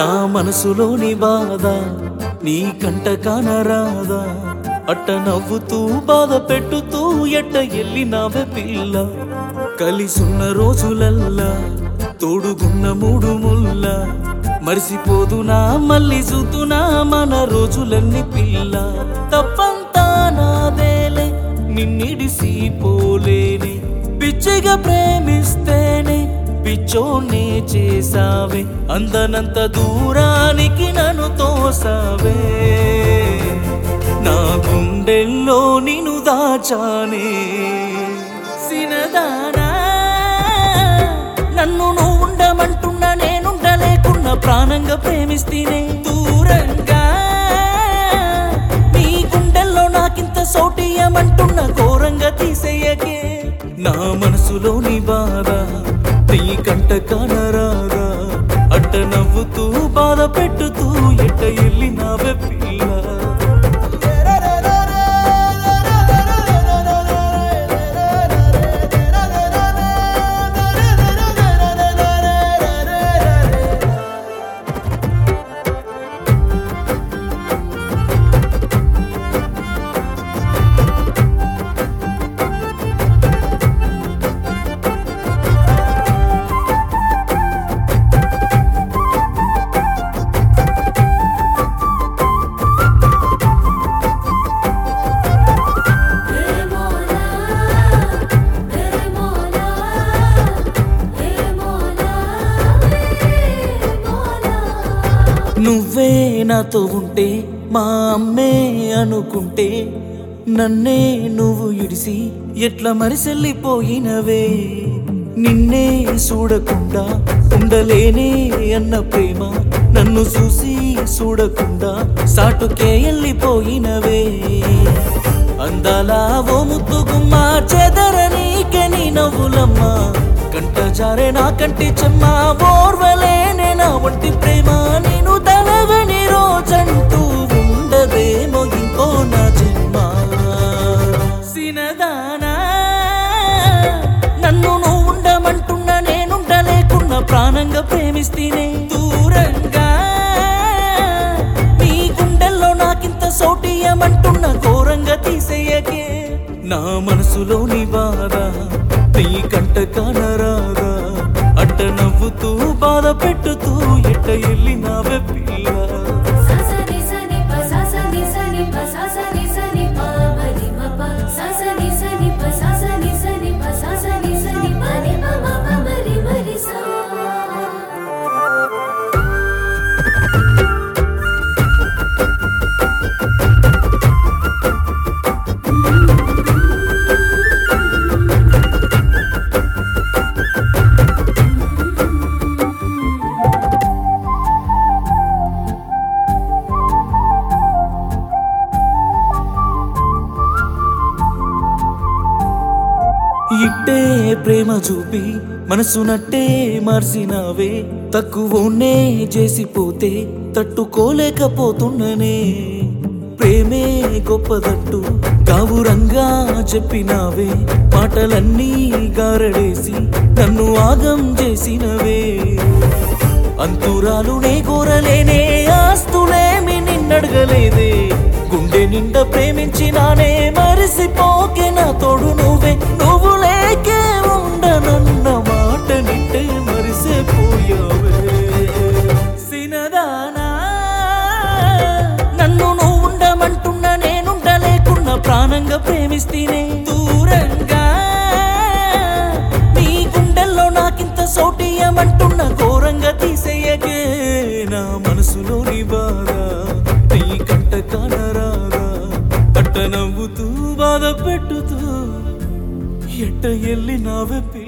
నా మనసులోని బాధ నీ కంట కానరాదా అట్ట నవ్వుతూ బాధ పెట్టుతూ ఎట్ట ఎల్లినావే పిల్ల కలిసున్న రోజులల్లా తోడుగున్న మూడు ముల్ల మరిసిపోదునా మళ్ళీ చూతునా మన రోజులన్నీ పిల్ల తప్పంతా నాదేలే నిన్నిడిసి పోలేనే పిచ్చిగా ప్రేమిస్తేనే పిచ్చోనే చేసావే అందనంత దూరానికి నన్ను తోసావే నా గుండెల్లో నిన్ను దాచానే సినదానా నన్ను నువ్వు ఉండమంటున్నా నేనుండలేకున్నా ప్రాణంగా ప్రేమిస్తేనే దూరంగా నీ గుండెల్లో నాకింత సోటియమంటున్న ఘోరంగా తీసేయకే నా మనసులోని బాధ నీ కంట కానరాదా అట్ట నవ్వుతూ బాధ పెట్టుతూ ఎట్ట ఎల్లినావే పిల్ల हे मोला हे मोला हे मोला हे मोला నువ్వే నాతో ఉంటే మా అమ్మే అనుకుంటే నన్నే నువ్వు ఇడిసి ఎట్లా మరిసెల్లిపోయినవే నిన్నే చూడకుండా ఉండలేనే అన్న ప్రేమ నన్ను చూసి చూడకుండా సాటుకే వెళ్ళిపోయినవే అందాల ఓ ముద్దుగుమ్మ చెదరనీకే నీ నవ్వులమ్మా కంట జారే నా కంటి చెమ్మ ఓర్వలేనే నా వంటి ప్రేమ నేను తలవని రోజంటూ ఉండదేమో ఇంకో నా జన్మ సినదానా నన్ను నువ్వు ఉండమంటున్నా నేనుండలేకున్నా ప్రాణంగా ప్రేమిస్తేనే దూరంగా నీ గుండెల్లో నాకింత సోటియమంటున్న ఘోరంగా తీసేయకే నా మనసులోని బాధ నీ కంట కానరాదా అట్ట నవ్వుతూ బాధ పెట్టుతూ ఎట్ట ఎల్లినావే పిల్ల ససని సని ప ససని సని ప ససని సని ప మరి మ ప ససని సని ప ససని సని ప ససని సని ప ని మ మ ప మరి మరి సా ఇట్టే ప్రేమ చూపి మనసు నట్టే మార్చినావే తక్కువనే చేసిపోతే తట్టుకోలేకపోతున్ననే ప్రేమే గొప్పదంటూ గావురంగా చెప్పినావే మాటలన్నీ గారడేసి నన్ను ఆగం చేసినవే అంతురాలు నే కోరలేనే ఆస్తులేమి నిన్నడగలేదే గుండె నిండా ప్రేమించినానే మరిసిపోకే నా తోడు నువ్వే నువ్వు లేకే ఉండనన్న మాట నింటే మరిసిపోయావే సినదానా నన్ను నువ్వు ఉండమంటున్నా నేనుండలేకున్నా ప్రాణంగా ప్రేమిస్తేనే దూరంగా నీ గుండెల్లో నాకింత సోటియమంటున్న ఘోరంగా తీసేయకే నా మనసులోని బాధ నీ కంట కానరాదా అట్ట నవ్వుతూ బాధ పెట్టుతూ ఎట్ట ఎల్లి నావెప్పి